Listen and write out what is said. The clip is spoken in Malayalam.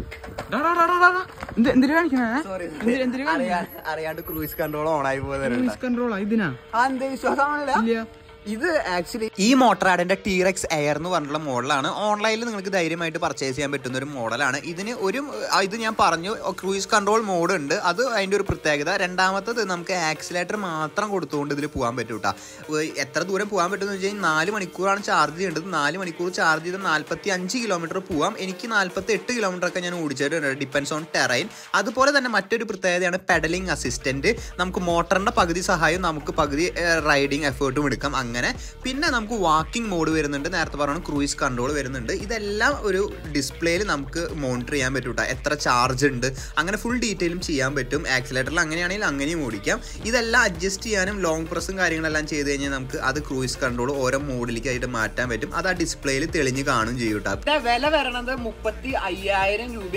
ഡാ, ഡാ, ഡാ, ഡാ, ഡാ. എന്ത് എന്തിനു കാണിക്കണേ സോറി എന്തിനു എന്തിനു കാണിക്കണേ അറിയാണ്ട് ക്രൂയിസ് കൺട്രോൾ ഓൺ ആയി പോകുന്നുണ്ട് ക്രൂയിസ് കൺട്രോളാ ഇതിനാ ആ എന്താ വിശ്വാസമാണല്ല ഇല്ല ഇത് ആക്ച്വലി ഈ മോട്ടറാഡിന്റെ ടീറെക്സ് എയർ എന്ന് പറഞ്ഞിട്ടുള്ള മോഡലാണ് ഓൺലൈനിൽ നിങ്ങൾക്ക് ധൈര്യമായിട്ട് പർച്ചേസ് ചെയ്യാൻ പറ്റുന്ന ഒരു മോഡലാണ് ഇതിന് ഒരു ആ, ഇത് ഞാൻ പറഞ്ഞു ക്രൂയിസ് കൺട്രോൾ മോഡ് ഉണ്ട് അത് അതിന്റെ ഒരു പ്രത്യേകത രണ്ടാമത്തത് നമുക്ക് ആക്സിലേറ്റർ മാത്രം കൊടുത്തുകൊണ്ട് ഇതിൽ പോകാൻ പറ്റും കേട്ടോ എത്ര ദൂരം പോകാൻ പറ്റുമെന്ന് വെച്ച് കഴിഞ്ഞാൽ നാല് മണിക്കൂറാണ് ചാർജ് ചെയ്യേണ്ടത് നാല് മണിക്കൂർ ചാർജ് ചെയ്ത് നാൽപ്പത്തി അഞ്ച് കിലോമീറ്റർ പോവാം എനിക്ക് നാൽപ്പത്തി എട്ട് കിലോമീറ്റർ ഒക്കെ ഞാൻ ഓടിച്ചിട്ടുണ്ട് ഡിപ്പെൻസ് ഓൺ ടെറൈൻ അതുപോലെ തന്നെ മറ്റൊരു പ്രത്യേകതയാണ് പെഡലിംഗ് അസിസ്റ്റന്റ് നമുക്ക് മോട്ടറിന്റെ പകുതി സഹായം നമുക്ക് പകുതി റൈഡിങ് എഫേർട്ടും എടുക്കാം അങ്ങനെ പിന്നെ നമുക്ക് വാക്കിംഗ് മോഡ് വരുന്നുണ്ട് നേരത്തെ പറഞ്ഞ ക്രൂയിസ് കൺട്രോൾ വരുന്നുണ്ട് ഇതെല്ലാം ഒരു ഡിസ്പ്ലേയിൽ നമുക്ക് മോണിറ്റർ ചെയ്യാൻ പറ്റും കേട്ടോ എത്ര ചാർജ് ഉണ്ട് അങ്ങനെ ഫുൾ ഡീറ്റെയിലും ചെയ്യാൻ പറ്റും ആക്സിലേറ്ററിൽ അങ്ങനെയാണെങ്കിൽ അങ്ങനെയും ഓടിക്കാം ഇതെല്ലാം അഡ്ജസ്റ്റ് ചെയ്യാനും ലോങ് പ്രസ്സും കാര്യങ്ങളെല്ലാം ചെയ്ത് കഴിഞ്ഞാൽ നമുക്ക് അത് ക്രൂയിസ് കൺട്രോൾ ഓരോ മോഡിലേക്ക് ആയിട്ട് മാറ്റാൻ പറ്റും അത് ആ ഡിസ്പ്ലേയിൽ തെളിഞ്ഞ് കാണും ചെയ്യും കേട്ടോ വില വരണത് മുപ്പത്തി അയ്യായിരം രൂപ